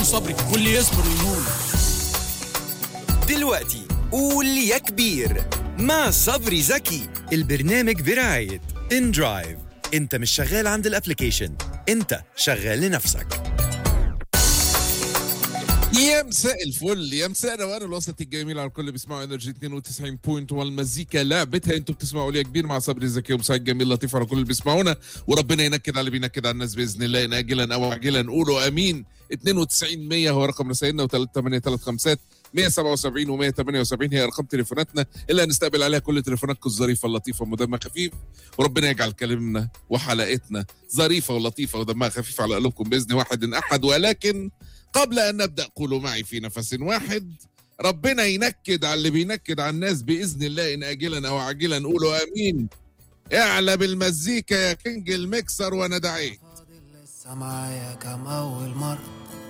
اسمه صبري واللي يصبر ينول دلوقتي قول يا كبير مع صبري زكي البرنامج برعاية ان درايف انت مش شغال عند الابليكيشن انت شغال لنفسك يا مساء الفل يا مساء روان الوسط الجميل على الكل بيسمعوا انرجي 92 بوينت والمزيكا لعبتها انتوا بتسمعوا لي يا كبير مع صبري زكي ومساء جميل لطيف على كل اللي بيسمعونا وربنا ينكد على اللي بينكد على الناس باذن الله ان اجلا او عاجلا قولوا امين 92 100 هو رقم رسائلنا و3835 177 و 178 هي ارقام تليفوناتنا اللي هنستقبل عليها كل تليفوناتكم الظريفه اللطيفه ودمها خفيف وربنا يجعل كلامنا وحلقتنا ظريفه ولطيفه ودمها خفيف على قلوبكم باذن واحد احد ولكن قبل ان نبدا قولوا معي في نفس واحد ربنا ينكد على اللي بينكد على الناس باذن الله ان اجلا او عاجلا قولوا امين اعلى بالمزيكا يا كينج الميكسر وانا دعيت فاضل لسه معايا كم أول مرة